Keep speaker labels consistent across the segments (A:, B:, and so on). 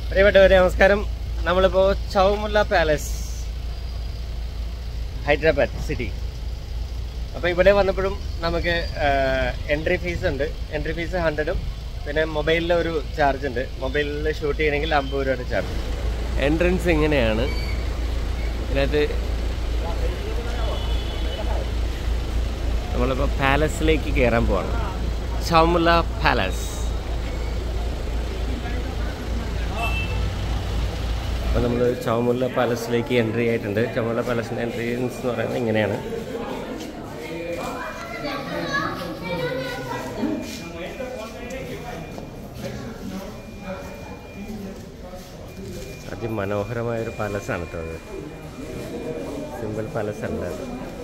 A: പ്രിയപ്പെട്ടവരെ നമസ്കാരം നമ്മളിപ്പോൾ ചൗമുല്ല പാലസ് ഹൈദരാബാദ് സിറ്റി അപ്പോൾ ഇവിടെ വന്നപ്പോഴും നമുക്ക് എൻട്രി ഫീസ് ഉണ്ട് എൻട്രി ഫീസ് ഹൺഡ്രഡും പിന്നെ മൊബൈലിൽ ഒരു ചാർജ് ഉണ്ട് മൊബൈലിൽ ഷൂട്ട് ചെയ്യണമെങ്കിൽ അമ്പത് രൂപയുടെ ചാർജ് എൻട്രൻസ് ഇങ്ങനെയാണ് ഇതിനകത്ത് നമ്മളിപ്പോൾ പാലസിലേക്ക് കയറാൻ പോവാണ് ചൗമുല്ല പാലസ് അപ്പോൾ നമ്മൾ ചൗമുല്ല പാലസിലേക്ക് എൻട്രി ആയിട്ടുണ്ട് ചൗമുല്ല പാലസിൻ്റെ എൻട്രിയൻസ് എന്ന് പറയുന്നത് ഇങ്ങനെയാണ് അതിമനോഹരമായൊരു പാലസാണ് കേട്ടോ അത് സിമ്പിൾ പാലസ് അല്ല അത്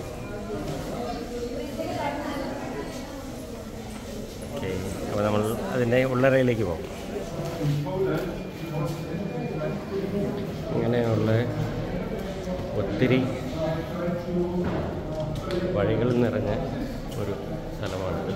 A: ഓക്കെ അപ്പോൾ നമ്മൾ അതിൻ്റെ ഉള്ളറയിലേക്ക് പോകും ഇങ്ങനെയുള്ള ഒത്തിരി വഴികൾ നിറഞ്ഞ ഒരു സ്ഥലമാണിത്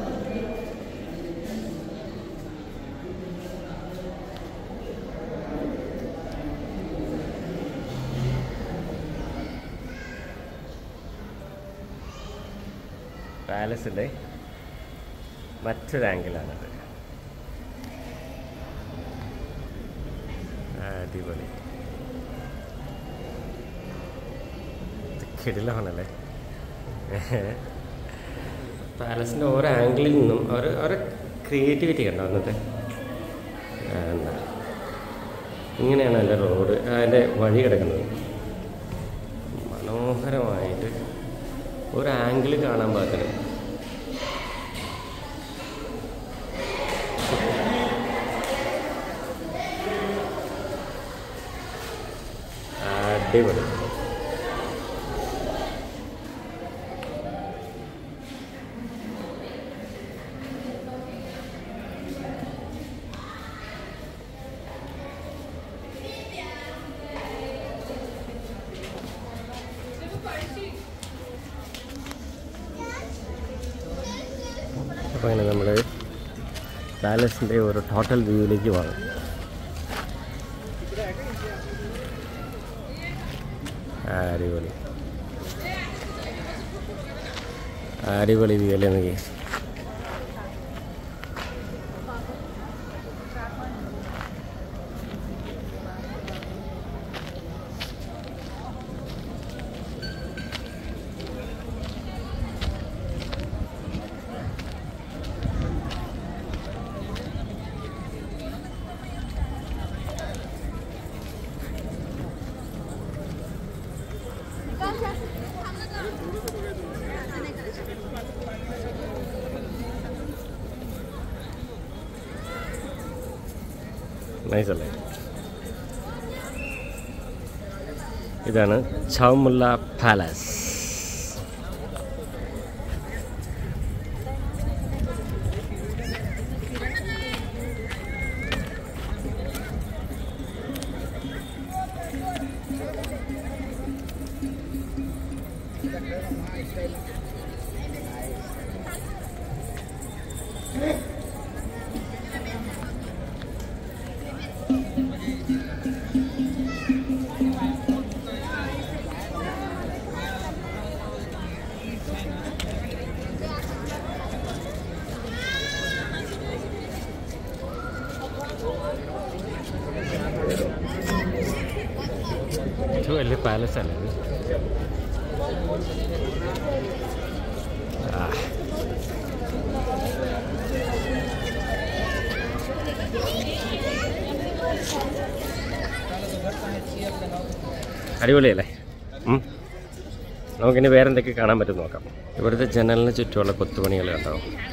A: പാലസിൻ്റെ മറ്റൊരു ആംഗിളാണത് അടിപൊളി കിടിലമാണല്ലേ പാലസിൻ്റെ ഓരോ ആംഗിളിൽ നിന്നും ഓരോ ഓരോ ക്രിയേറ്റിവിറ്റി കണ്ടോ അന്നത്തെ ആ, എന്താ ഇങ്ങനെയാണ് അതിൻ്റെ റോഡ് അതിൻ്റെ വഴി കിടക്കുന്നത് മനോഹരമായിട്ട് ഒരു ആംഗിൾ കാണാൻ പാകത്തിന് അടിപൊളി അപ്പോൾ അങ്ങനെ നമ്മൾ പാലസിൻ്റെ ഒരു ടോട്ടൽ വ്യൂവിലേക്ക് പോകണം അടിപൊളി അടിപൊളി വ്യൂ അല്ലേ എനിക്ക് നൈസ് അല്ലേ ഇതാണ് ചൗമുല്ല പാലസ് ഇത് വലിയ പാലസ് അല്ലേ ഇത് ആ. അടിപൊളിയല്ലേ ഉം. നമുക്കിനി വേറെ എന്തൊക്കെ കാണാൻ പറ്റും നോക്കാം ഇവിടുത്തെ ജനലിന് ചുറ്റുമുള്ള കൊത്തുപണികൾ കണ്ടോ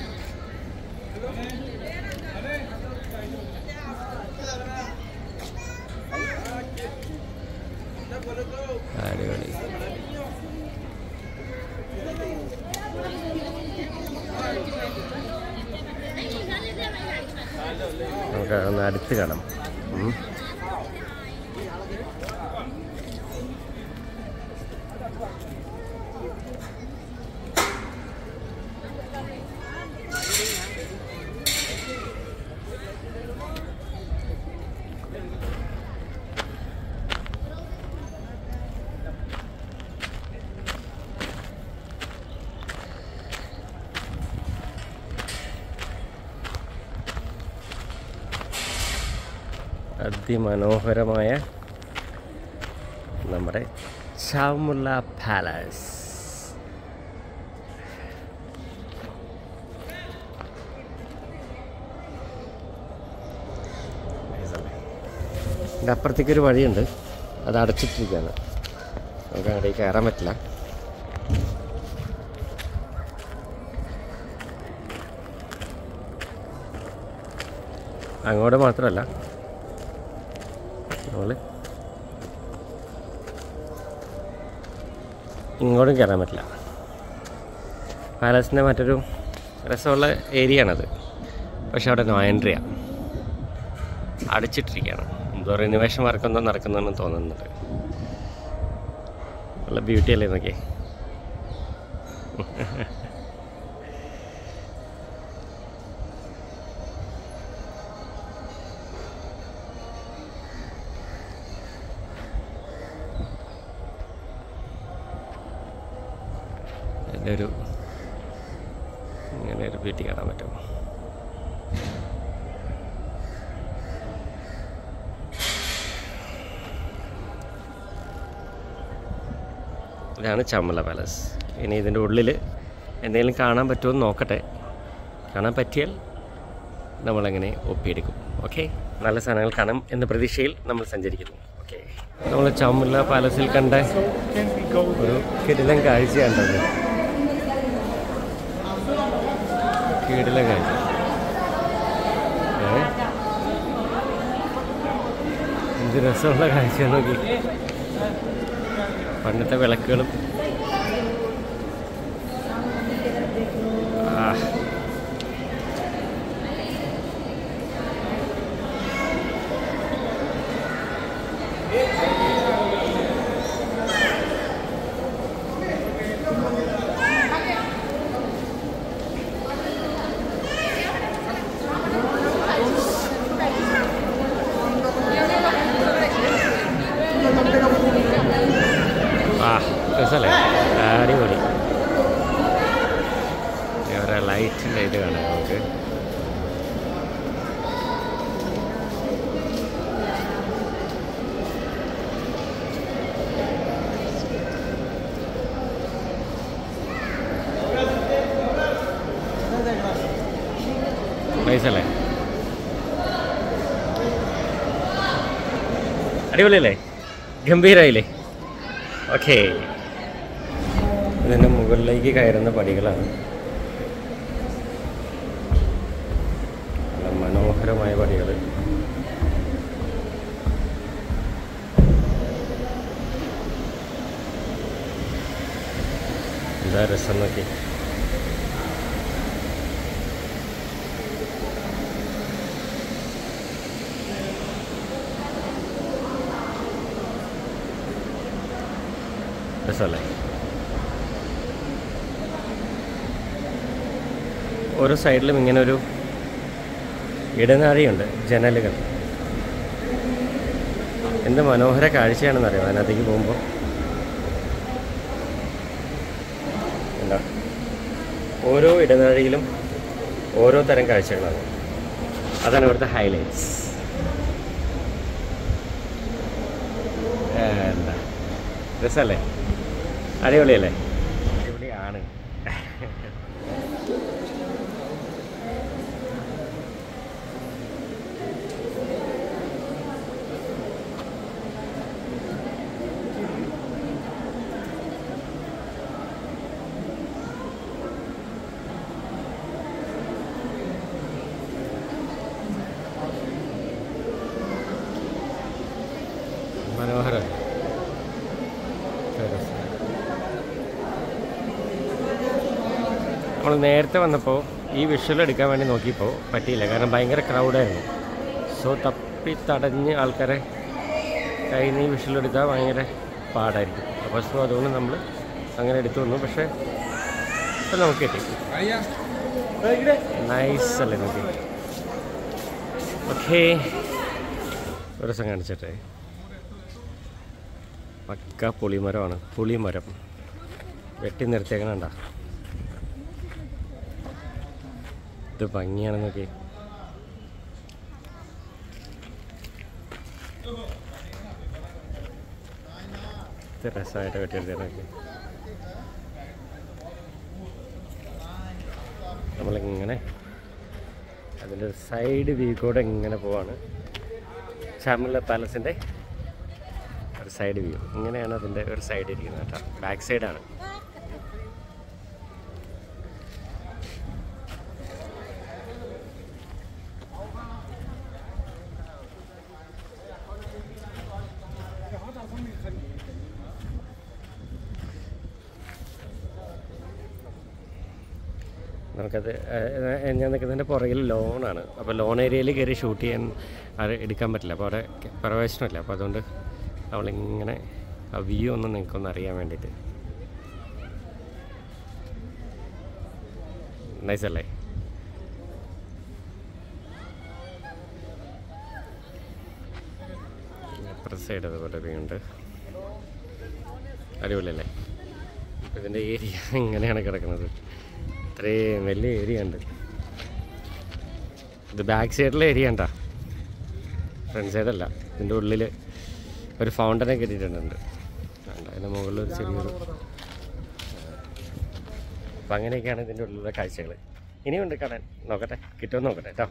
A: അടിപൊളി നമുക്ക് ഒന്ന് അടുത്ത് കാണാം ഉം. അതിമനോഹരമായ നമ്മുടെ ചാമുള്ള പാലസ് ഇതിൻ്റെ അപ്പുറത്തേക്കൊരു വഴിയുണ്ട് അത് അടച്ചിട്ടിരിക്കുകയാണ് നമുക്ക് അങ്ങോട്ടേക്ക് കയറാൻ പറ്റില്ല അങ്ങോട്ട് മാത്രമല്ല നമ്മൾ ഇങ്ങോട്ടും കയറാൻ പറ്റില്ല പാലസിൻ്റെ മറ്റൊരു രസമുള്ള ഏരിയ ആണത് പക്ഷെ അവിടെ നോ എൻട്രിയാണ് അടിച്ചിട്ടിരിക്കുകയാണ് എന്തോ റിനോവേഷൻ വർക്ക് എന്തോ നടക്കുന്നതെന്ന് തോന്നുന്നുണ്ട് നല്ല ബ്യൂട്ടി അല്ലേ നോക്കിയേ ഇതിൻ്റെ ഒരു ഇങ്ങനെ ഒരു ബ്യൂട്ടി കാണാൻ പറ്റും ഇതാണ് ചമ്മല പാലസ് ഇനി ഇതിൻ്റെ ഉള്ളിൽ എന്തെങ്കിലും കാണാൻ പറ്റുമോ എന്ന് നോക്കട്ടെ കാണാൻ പറ്റിയാൽ നമ്മളങ്ങനെ ഒപ്പിയെടുക്കും ഓക്കെ നല്ല സാധനങ്ങൾ കാണാം എന്ന പ്രതീക്ഷയിൽ നമ്മൾ സഞ്ചരിക്കുന്നു ഓക്കെ നമ്മൾ ചമ്മല പാലസിൽ കണ്ട ഒരു കിടിലൻ കാഴ്ചയാണ്ടത് കിടിലൻ കാഴ്ച ഏ? എന്ത് രസമുള്ള കാഴ്ച നോക്കി പണ്ടത്തെ വിളക്കുകളും ആ. ആ രസമല്ലേ അടിപൊളി വേറെ ലൈറ്റിൻ്റെ ഇത് കാണാം നമുക്ക് നൈസല്ലേ അടിപൊളിയല്ലേ ഗംഭീരായില്ലേ ഓക്കെ ഇതിൻ്റെ മുകളിലേക്ക് കയറുന്ന പടികളാണ് നല്ല മനോഹരമായ പടികൾ എന്താ രസം നോക്കി രസമല്ലേ ഓരോ സൈഡിലും ഇങ്ങനെ ഒരു ഇടനാഴിയുണ്ട് ജനലുകൾ എന്ത് മനോഹര കാഴ്ചയാണെന്ന് അറിയാം അതിനകത്തേക്ക് പോകുമ്പോൾ എന്താ ഓരോ ഇടനാഴിയിലും ഓരോ തരം കാഴ്ചകളാണ് അതാണ് ഇവിടുത്തെ ഹൈലൈറ്റ്സ് എന്താ രസമല്ലേ അടിപൊളിയല്ലേ അടിപൊളിയാണ് മനോഹരം നമ്മൾ നേരത്തെ വന്നപ്പോൾ ഈ വിഷ്വൽ എടുക്കാൻ വേണ്ടി നോക്കിയപ്പോൾ പറ്റിയില്ല കാരണം ഭയങ്കര ക്രൗഡായിരുന്നു സോ തപ്പി തടഞ്ഞ് ആൾക്കാരെ കയ്യിൽ നിന്ന് ഈ വിഷ്വൽ എടുക്കാൻ ഭയങ്കര പാടായിരിക്കും അപ്പോൾ സോ അതുകൊണ്ട് നമ്മൾ അങ്ങനെ എടുത്തു വന്നു പക്ഷേ ഇപ്പം നമുക്ക് കിട്ടി നൈസ് അല്ലേ നോക്കി ഓക്കേ ഒരു ദിവസം കാണിച്ചിട്ടെ പക്ക പുളിമരമാണ് പുളിമരം വെട്ടി നിർത്തിയേക്കണണ്ട ഇത് ഭംഗിയാണ് നോക്കി ഇത് രസമായിട്ട് കെട്ടിയെടുത്തേക്ക് നമ്മളിങ്ങനെ അതിൻ്റെ സൈഡ് വ്യൂ കൂടെ ഇങ്ങനെ പോവാണ് ഷാമുല്ല പാലസിൻ്റെ ഒരു സൈഡ് വ്യൂ ഇങ്ങനെയാണ് അതിൻ്റെ ഒരു സൈഡ് ഇരിക്കുന്നത് കേട്ടോ ബാക്ക് സൈഡാണ് നമുക്കത് ഏഹ്, ഞാൻ നിൽക്കുന്നതിൻ്റെ പുറകിൽ ലോണാണ് അപ്പോൾ ലോൺ ഏരിയയിൽ കയറി ഷൂട്ട് ചെയ്യാൻ അത് എടുക്കാൻ പറ്റില്ല അപ്പോൾ അവിടെ ക- പ്രവേശനമില്ല അപ്പോൾ അതുകൊണ്ട് നമ്മളിങ്ങനെ ആ വ്യൂ ഒന്ന് നിങ്ങൾക്കൊന്ന് അറിയാൻ വേണ്ടിയിട്ട് നൈസ് അല്ലേ അപ്പുറത്തെ സൈഡ് അതുപോലെ വ്യൂ ഉണ്ട് അടിപൊളിയല്ലേ അപ്പോൾ ഇതിൻ്റെ ഏരിയ ഇങ്ങനെയാണ് കിടക്കുന്നത് ഇത്രയും വലിയ ഏരിയ ഉണ്ട് ഇത് ബാക്ക് സൈഡിലെ ഏരിയ ഉണ്ടാ ഫ്രണ്ട് സൈഡല്ല ഇതിൻ്റെ ഉള്ളിൽ ഒരു ഫൗണ്ടനെ കെട്ടിയിട്ടുണ്ട് വേണ്ട അതിൻ്റെ മുകളിൽ ഒരു ചെറിയൊരു അപ്പം അങ്ങനെയൊക്കെയാണ് ഇതിൻ്റെ ഉള്ളിലുള്ള കാഴ്ചകൾ ഇനിയുണ്ട് കാണാൻ നോക്കട്ടെ കിട്ടുമെന്ന് നോക്കട്ടെ കേട്ടോ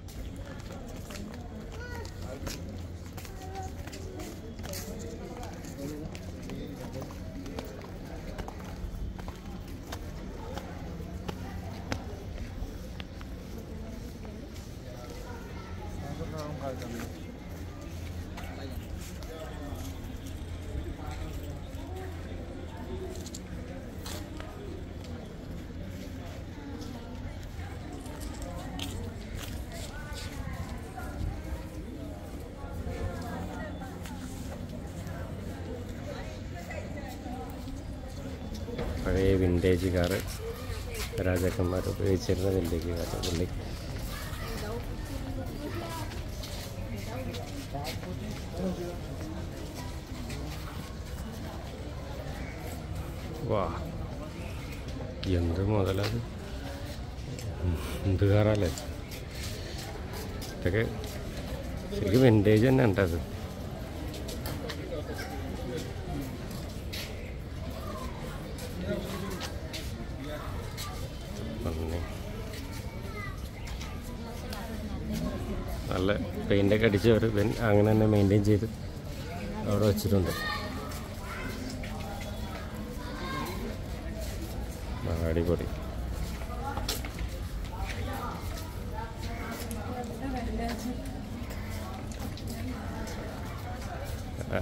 A: പഴയ വിൻറ്റേജ് കാറ് രാജാക്കന്മാർ ഉപയോഗിച്ചിരുന്ന വിൻറ്റേജ് കാറ് പുള്ളി വാ എന്ത് മുതലത് എന്ത് കാറല്ലേ ഇതൊക്കെ ശരിക്കും വിൻറ്റേജ് തന്നെ ഉണ്ടത് നന്ദി നല്ല പെയിൻ്റൊക്കെ അടിച്ച് ഒരു പെൻ അങ്ങനെ തന്നെ മെയിൻറ്റെയിൻ ചെയ്ത് അവിടെ വെച്ചിട്ടുണ്ട് ആ, അടിപൊളി ആ,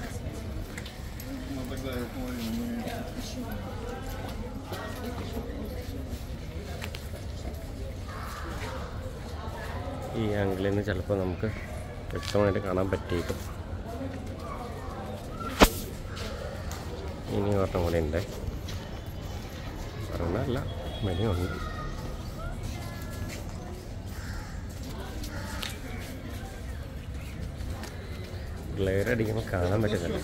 A: ഈ ആംഗിളിൽ നിന്ന് ചിലപ്പോൾ നമുക്ക് വ്യക്തമായിട്ട് കാണാൻ പറ്റിയേക്കും ഇനി ഒരെണ്ണം കൂടി ഉണ്ട് പറഞ്ഞല്ല മണിയുണ്ട് ഗ്ലെയർ അടിക്കുമ്പോൾ കാണാൻ പറ്റുന്നില്ല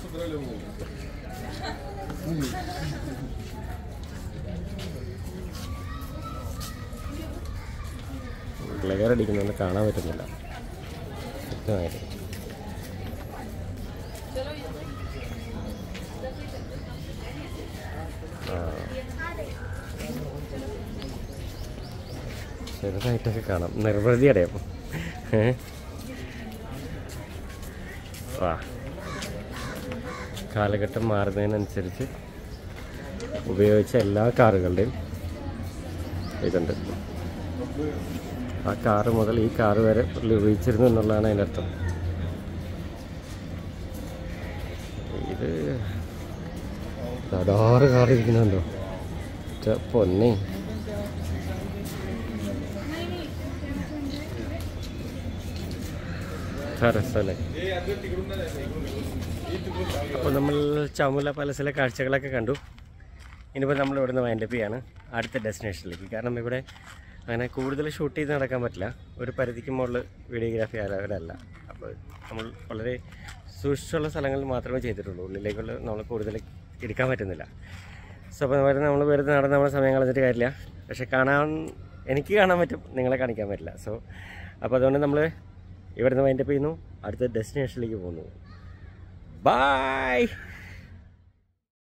A: ഗ്ലെയർ അടിക്കുന്നതുകൊണ്ട് കാണാൻ പറ്റുന്നില്ല വ്യക്തമായിട്ട് ആ. ചെറുതായിട്ടൊക്കെ കാണാം നിർവൃതി അടയാം ഏ വാ കാലഘട്ടം മാറുന്നതിനനുസരിച്ച് ഉപയോഗിച്ച എല്ലാ കാറുകളുടെയും ഇതുണ്ട് ആ കാറ് മുതൽ ഈ കാറ് വരെ പുള്ളി ഉപയോഗിച്ചിരുന്നു എന്നുള്ളതാണ് അതിൻ്റെ അർത്ഥം ഇത് ധാരാറ് കാർ ഇരിക്കുന്നുണ്ടോ ഛെ, പൊന്നെ ആ രസമല്ലേ അപ്പോൾ നമ്മൾ ചമുല പാലസിലെ കാഴ്ചകളൊക്കെ കണ്ടു ഇനിയിപ്പോൾ നമ്മൾ ഇവിടുന്ന് വൈൻഡപ്പ് ചെയ്യാണ് അടുത്ത ഡെസ്റ്റിനേഷനിലേക്ക് കാരണം ഇവിടെ അങ്ങനെ കൂടുതൽ ഷൂട്ട് ചെയ്ത് നടക്കാൻ പറ്റില്ല ഒരു പരിധിക്ക് മുകളിൽ വീഡിയോഗ്രാഫി അവരല്ല അപ്പോൾ നമ്മൾ വളരെ സൂക്ഷിച്ചുള്ള സ്ഥലങ്ങളിൽ മാത്രമേ ചെയ്തിട്ടുള്ളൂ ഉള്ളിലേക്കുള്ള നമ്മൾ കൂടുതൽ എടുക്കാൻ പറ്റുന്നില്ല സോ അപ്പോൾ വെറുതെ നമ്മൾ വെറുതെ നടന്ന് നമ്മുടെ സമയം കളഞ്ഞിട്ട് കാര്യമില്ല പക്ഷെ കാണാൻ എനിക്ക് കാണാൻ പറ്റും നിങ്ങളെ കാണിക്കാൻ പറ്റില്ല സോ അപ്പോൾ അതുകൊണ്ട് നമ്മൾ ഇവിടുന്ന് വൈൻഡപ്പ് ചെയ്യുന്നു അടുത്ത ഡെസ്റ്റിനേഷനിലേക്ക് പോകുന്നു ബായ്